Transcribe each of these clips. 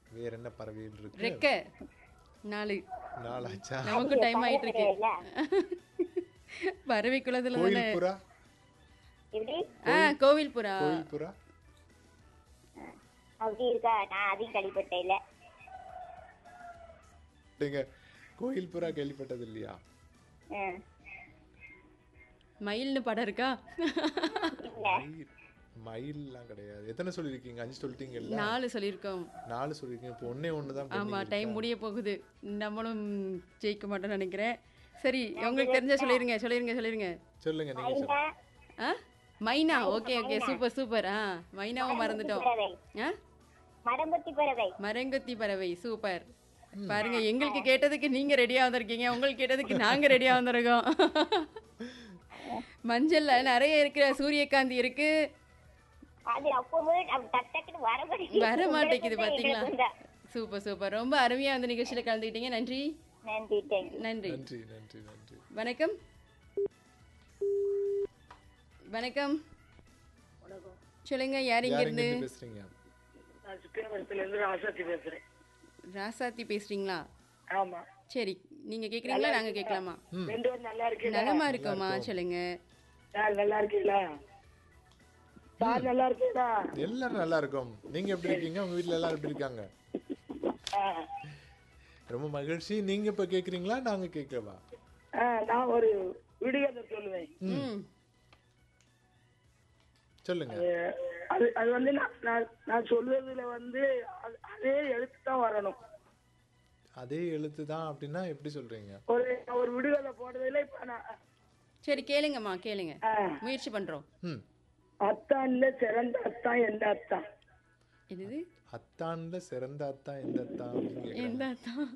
வேற என்ன பறவைகள் இருக்கு ரெக்க நாலு நாலாச்சா நமக்கு டைம் ஆயிட்டு இருக்கு இல்ல பறவை குலத்துல தானே கோயில் புறா இப்படி ஆ கோவில் புறா கோயில் புறா அப்படி இருக்கா நான் அதையும் கழிப்பட்டேன் இல்ல நீங்க கோயில் புறா கேள்விப்பட்டது இல்லையா ம். மயில்னு படம் இருக்கா இல்ல மயில் மயில்லாம் கிடையாது எத்தனை சொல்லியிருக்கீங்க அஞ்சு சொல்லிட்டீங்கல்ல நாலு சொல்லியிருக்கோம் நாலு சொல்லியிருக்கீங்க இப்போ ஒண்ணே ஒன்று தான் ஆமா டைம் முடிய போகுது நம்மளும் ஜெயிக்க மாட்டோம்னு நினைக்கிறேன் சரி உங்களுக்கு தெரிஞ்ச சொல்லிருங்க சொல்லிருங்க சொல்லிருங்க சொல்லுங்க நீங்க சொல்லுங்க மைனா ஆ myna okay okay super super ஆ மைனாவை மறந்துட்டோம் பறவை ஆ மரம்பத்தி பறவை மரங்கொத்தி பறவை சூப்பர் பாருங்க எங்களுக்கு கேட்டதுக்கு நீங்க ரெடியா வந்திருக்கீங்க உங்களுக்கு கேட்டதுக்கு நாங்க ரெடியா வந்திருக்கோம் மஞ்சள்ல நிறைய இருக்கிற சூரியகாந்தி இருக்கு அது அப்பவே அப்ப டக் டக்குன்னு வர மாட்டேங்குது வர மாட்டேங்குது உங்களுக்கு பாத்தீங்களா எங்களுக்கு வந்தா. சூப்பர் சூப்பர் ரொம்ப அருமையா அந்த நிகழ்ச்சியில கலந்துக்கிட்டீங்க நன்றி நன்றி தேங்க்யூ நன்றி நன்றி நன்றி நன்றி வணக்கம் வணக்கம் சொல்லுங்க யார் இங்க யார் இருந்து இருந்து பேசுறீங்க நான் சுக்கிரமரத்துல இருந்து ராசாத்தி பேசுறேன் ராசாத்தி பேசுறீங்களா ஆமா சரி நீங்க கேக்குறீங்களா நாங்க கேட்கலாமா ரெண்டு பேரும் நல்லா இருக்கீங்களா நலமா இருக்கோமா சொல்லுங்க சார் நல்லா இருக்கீங்களா சார் நல்லா இருக்கீங்களா எல்லாரும் நல்லா இருக்கும் நீங்க எப்படி இருக்கீங்க உங்க வீட்ல எல்லாரும் எப்படி இருக்காங்க ஆ. ரொம்ப மகிழ்ச்சி நீங்க இப்ப கேக்குறீங்களா நாங்க கேட்கவா ஆ, நான் ஒரு விடுகதை சொல்லுவேன் ம் சொல்லுங்க அது- அது அது வந்து நான் நான்- நான் சொல்வதுல வந்து அது- அதே எழுத்து தான் வரணும் அதே எழுத்து தான் அப்படின்னா எப்படி சொல்றீங்க ஒரு ஒரு விடுகதை போடுறதுல இப்ப நான் சரி கேளுங்கம்மா கேளுங்க ஆ, முயற்சி பண்றோம் ம் அத்தான்ல சிறந்த அத்தான் எந்த அத்தான் என்னது அத்தான்ல சிறந்த அத்தான் எந்த அத்தான் அப்படின்னு கேக்குறாங்க. எந்த அர்த்தம்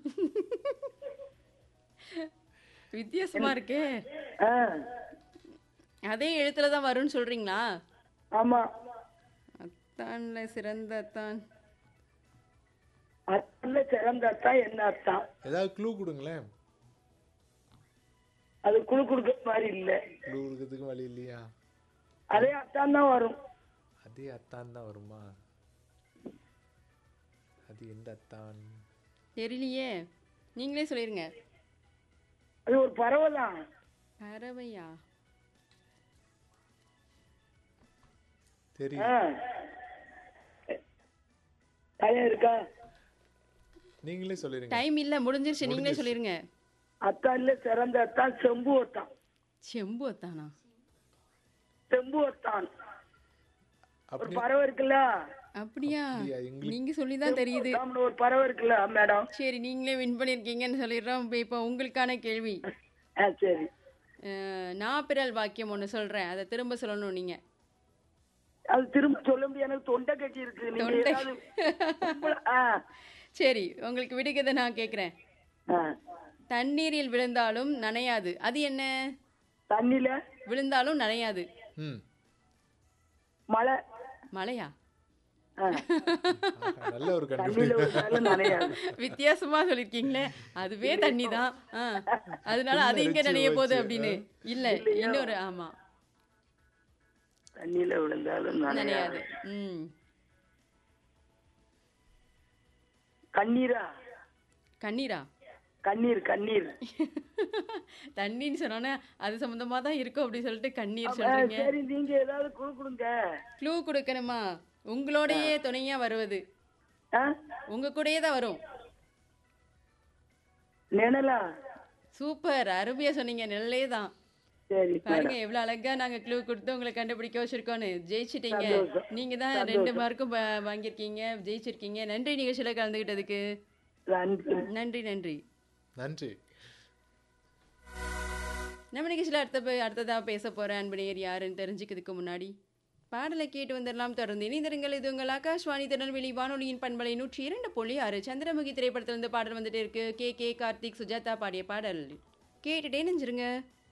வித்தியாசமா இருக்கே ஆ, அதே எழுத்துல தான் வரும்னு சொல்றீங்களா ஆமா அத்தான்ல சிறந்த அத்தான் அத்தான்ல சிறந்த அத்தான் என்ன அத்தான் ஏதாவது க்ளூ கொடுங்களேன் அது குழு குடுக்க மாதிரி இல்ல க்ளூ கொடுக்கறதுக்கு வழி இல்லையா அதே அத்தான் தான் வரும் அதே அத்தான் தான் வருமா அது எந்த அத்தான் தெரியலையே நீங்களே சொல்லிருங்க அது ஒரு பறவை தான் பறவையா தெரியும் ஆ. பயம் இருக்கா நீங்களே சொல்லிருங்க டைம் இல்ல முடிஞ்சிருச்சு நீங்களே சொல்லிருங்க அத்தான்ல சிறந்த அத்தான் செம்பு ஒத்தான் செம்பு அத்தானா செம்பு ஒத்தான் ஒரு அப்படி பறவை இருக்குல்ல அப்படியா அப்படியா? எங்களுக்கு- நீங்க சொல்லிதான் தெரியுது செம்பு ஒரு பறவை இருக்குல்ல மேடம் சரி நீங்களே வின் பண்ணிருக்கீங்கன்னு சொல்லிடுறோம் இப்ப- இப்போ உங்களுக்கான கேள்வி ஆ சரி அஹ், நான் பிறல் வாக்கியம் ஒண்ணு சொல்றேன் அதை திரும்ப சொல்லணும் நீங்க அது திரும்ப சொல்ல முடியாது எனக்கு தொண்டை கட்டி இருக்கு நீங்க தொண்டை. ஏதாவது சிம்பிளா- ஆ, சரி உங்களுக்கு விடுகதை நான் கேக்குறேன் ஆ. தண்ணீரில் விழுந்தாலும் நனையாது அது என்ன தண்ணியில விழுந்தாலும் நனையாது ம் மழை மழையா ஆ. ஆஹா, நல்ல ஒரு தண்ணியில கண்டுபிடிப்பு விழுந்தாலும் நனையாது வித்தியாசமா சொல்லிருக்கீங்களே அதுவே தண்ணி தான் அதனால அது இங்க வச்சு நனைய போகுது வச்சு, அப்படின்னு இல்ல இன்னொரு ஆமா தண்ணியில விழுந்தாலும் நனையாது நனையாது ம் கண்ணீரா கண்ணீரா கண்ணீர் கண்ணீர் தண்ணின்னு சொன்னோன்னே அது சம்பந்தமா தான் இருக்கும் அப்படி சொல்லிட்டு கண்ணீர் ஆ, சொல்றீங்க சரி நீங்க ஏதாவது குழு கொடுங்க க்ளூ கொடுக்கணுமா உங்களோடயே துணையா வருவது ஆ? உங்க கூடயே தான் வரும் நிழலா சூப்பர் அருமையா சொன்னீங்க நெல்லே தான் சரி பாருங்க எவ்வளவு அழகா நாங்க க்ளூ கொடுத்து உங்களை கண்டுபிடிக்க வச்சிருக்கோன்னு ஜெயிச்சிட்டீங்க சந்தோஷம். நீங்க தான் ரெண்டு மார்க்கும் ப- வாங்கியிருக்கீங்க ஜெயிச்சிருக்கீங்க நன்றி நிகழ்ச்சியில கலந்துகிட்டதுக்கு நன்றி நன்றி நன்றி நன்றி நம்ம நிகழ்ச்சியில் அடுத்த பே- அடுத்ததா பேச போற அன்பனையர் யாருன்னு தெரிஞ்சுக்கிறதுக்கு முன்னாடி பாடலை கேட்டு வந்துடலாம் தொடர்ந்து இணைந்திருங்கள் இது உங்கள் ஆகாஷ்வாணி திருநெல்வேலி வானொலியின் பண்பலை நூற்றி இரண்டு புள்ளி ஆறு சந்திரமுகி திரைப்படத்திலிருந்து பாடல் வந்துட்டு இருக்கு கே கே கார்த்திக் சுஜாதா பாடிய பாடல் கேட்டுட்டே நெஞ்சிருங்க